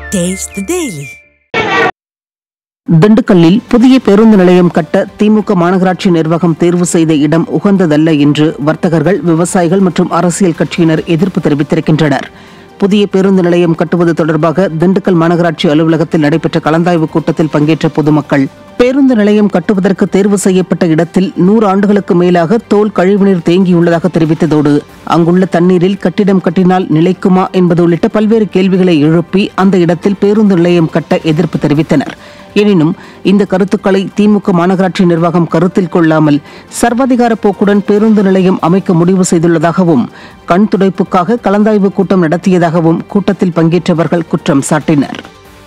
Taste the Daily. திண்டுக்கல்லில் புதிய பேருந்து நிலையம் கட்ட திமுக மாநகராட்சி நிர்வாகம் தேர்வு செய்த இடம் உகந்ததல்ல என்று வர்த்தகர்கள் விவசாயிகள் மற்றும் அரசியல் கட்சியினர் எதிர்ப்பு தெரிவித்திருக்கின்றனர் புதிய பேருந்து நிலையம் கட்டுவது தொடர்பாக திண்டுக்கல் மாநகராட்சி அலுவலகத்தில் நடைபெற்ற கலந்தாய்வு கூட்டத்தில் பங்கேற்ற பொதுமக்கள் பேருந்து நிலையம் கட்டுவதற்கு தேர்வு செய்யப்பட்ட இடத்தில் நூறு ஆண்டுகளுக்கு மேலாக தோல் கழிவுநீர் தேங்கியுள்ளதாக தெரிவித்ததோடு அங்குள்ள தண்ணீரில் கட்டிடம் கட்டினால் நிலைக்குமா என்பது உள்ளிட்ட பல்வேறு கேள்விகளை எழுப்பி அந்த இடத்தில் பேருந்து நிலையம் கட்ட எதிர்ப்பு தெரிவித்தனர் எனினும் இந்த கருத்துக்களை திமுக மாநகராட்சி நிர்வாகம் கருத்தில் கொள்ளாமல் சர்வாதிகார போக்குடன் பேருந்து நிலையம் அமைக்க முடிவு செய்துள்ளதாகவும் கண் துடைப்புக்காக கலந்தாய்வு கூட்டம் நடத்தியதாகவும் கூட்டத்தில் பங்கேற்றவர்கள் குற்றம் சாட்டினர்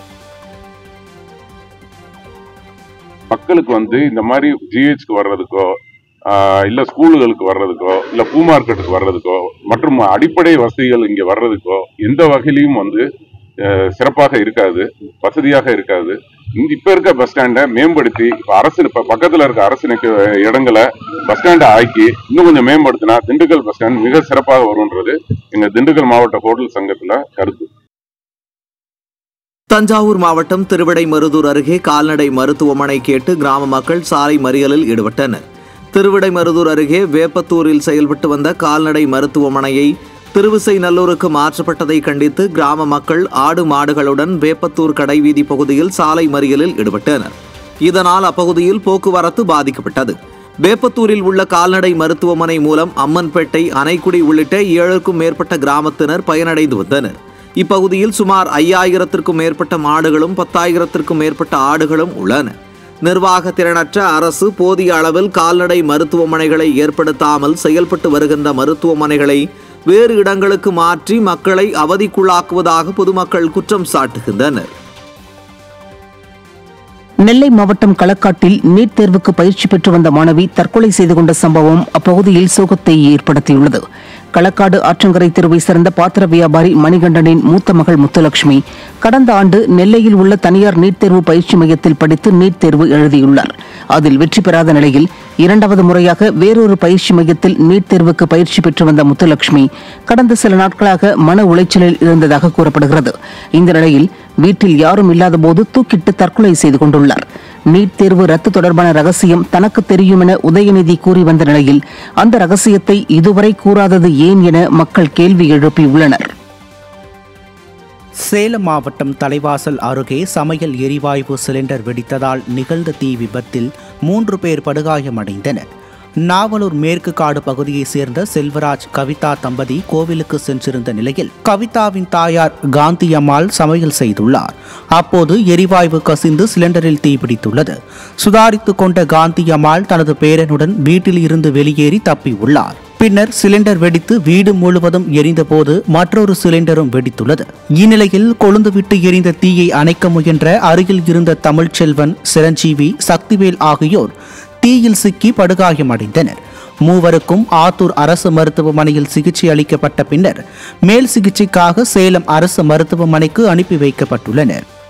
மக்களுக்கு வந்து இந்த மாதிரி ஜிஹெச்க்கு வர்றதுக்கோ ஆஹ் இல்ல ஸ்கூலுகளுக்கு வர்றதுக்கோ இல்ல பூ மார்க்கெட்டுக்கு வர்றதுக்கோ மற்றும் அடிப்படை வசதிகள் இங்க வர்றதுக்கோ எந்த வகையிலையும் வந்து ஆஹ் சிறப்பாக இருக்காது வசதியாக இருக்காது இந்த இப்ப இருக்க பஸ் ஸ்டாண்டை மேம்படுத்தி இப்ப அரசு இப்ப பக்கத்துல இருக்க அரசு நிக்க இடங்களை பஸ் ஸ்டாண்டை ஆக்கி இன்னும் கொஞ்சம் மேம்படுத்தினா திண்டுக்கல் பஸ் ஸ்டாண்ட் மிக சிறப்பாக வரும்ன்றது எங்க திண்டுக்கல் மாவட்ட ஹோட்டல் சங்கத்துல கருத்து தஞ்சாவூர் மாவட்டம் திருவிடைமருதூர் அருகே கால்நடை மருத்துவமனை கேட்டு கிராம மக்கள் சாலை மறியலில் ஈடுபட்டனர் திருவிடைமருதூர் அருகே வேப்பத்தூரில் செயல்பட்டு வந்த கால்நடை மருத்துவமனையை திருவிசை நல்லூருக்கு மாற்றப்பட்டதை கண்டித்து கிராம மக்கள் ஆடு மாடுகளுடன் வேப்பத்தூர் கடைவீதி பகுதியில் சாலை மறியலில் ஈடுபட்டனர் இதனால் அப்பகுதியில் போக்குவரத்து பாதிக்கப்பட்டது வேப்பத்தூரில் உள்ள கால்நடை மருத்துவமனை மூலம் அம்மன்பேட்டை அணைக்குடி உள்ளிட்ட ஏழுக்கும் மேற்பட்ட கிராமத்தினர் பயனடைந்து வந்தனர் இப்பகுதியில் சுமார் ஐயாயிரத்திற்கும் மேற்பட்ட மாடுகளும் பத்தாயிரத்திற்கும் மேற்பட்ட ஆடுகளும் உள்ளன நிர்வாக திறனற்ற அரசு போதிய அளவில் கால்நடை மருத்துவமனைகளை ஏற்படுத்தாமல் செயல்பட்டு வருகின்ற மருத்துவமனைகளை வேறு இடங்களுக்கு மாற்றி மக்களை அவதிக்குள்ளாக்குவதாக பொதுமக்கள் குற்றம் சாட்டுகின்றனர் நெல்லை மாவட்டம் களக்காட்டில் நீட் தேர்வுக்கு பயிற்சி பெற்று வந்த மாணவி தற்கொலை செய்து கொண்ட சம்பவம் அப்பகுதியில் சோகத்தை ஏற்படுத்தியுள்ளது களக்காடு ஆற்றங்கரை தெருவை சேர்ந்த பாத்திர வியாபாரி மணிகண்டனின் மூத்த மகள் முத்துலட்சுமி கடந்த ஆண்டு நெல்லையில் உள்ள தனியார் நீட் தேர்வு பயிற்சி மையத்தில் படித்து நீட் தேர்வு எழுதியுள்ளார் அதில் வெற்றி பெறாத நிலையில் இரண்டாவது முறையாக வேறொரு பயிற்சி மையத்தில் நீட் தேர்வுக்கு பயிற்சி பெற்று வந்த முத்துலட்சுமி கடந்த சில நாட்களாக மன உளைச்சலில் இருந்ததாக கூறப்படுகிறது இந்த நிலையில் வீட்டில் யாரும் இல்லாத போது தூக்கிட்டு தற்கொலை செய்து கொண்டுள்ளார் நீட் தேர்வு ரத்து தொடர்பான ரகசியம் தனக்கு தெரியும் என உதயநிதி கூறி வந்த நிலையில் அந்த ரகசியத்தை இதுவரை கூறாதது ஏன் என மக்கள் கேள்வி எழுப்பியுள்ளனர் சேலம் மாவட்டம் தலைவாசல் அருகே சமையல் எரிவாயு சிலிண்டர் வெடித்ததால் நிகழ்ந்த தீ விபத்தில் மூன்று பேர் படுகாயமடைந்தனர் நாவலூர் மேற்கு காடு பகுதியைச் சேர்ந்த செல்வராஜ் கவிதா தம்பதி கோவிலுக்கு சென்றிருந்த நிலையில் கவிதாவின் தாயார் காந்தி அம்மாள் சமையல் செய்துள்ளார் அப்போது எரிவாயு கசிந்து சிலிண்டரில் தீப்பிடித்துள்ளது சுதாரித்துக் கொண்ட காந்தி அம்மாள் தனது பேரனுடன் வீட்டில் இருந்து வெளியேறி தப்பியுள்ளார் பின்னர் சிலிண்டர் வெடித்து வீடு முழுவதும் எரிந்தபோது மற்றொரு சிலிண்டரும் வெடித்துள்ளது இந்நிலையில் கொழுந்துவிட்டு எரிந்த தீயை அணைக்க முயன்ற அருகில் இருந்த தமிழ்ச்செல்வன் சிரஞ்சீவி சக்திவேல் ஆகியோர் தீயில் சிக்கி படுகாயமடைந்தனர் மூவருக்கும் ஆத்தூர் அரசு மருத்துவமனையில் சிகிச்சை அளிக்கப்பட்ட பின்னர் மேல் சிகிச்சைக்காக சேலம் அரசு மருத்துவமனைக்கு அனுப்பி வைக்கப்பட்டுள்ளனர்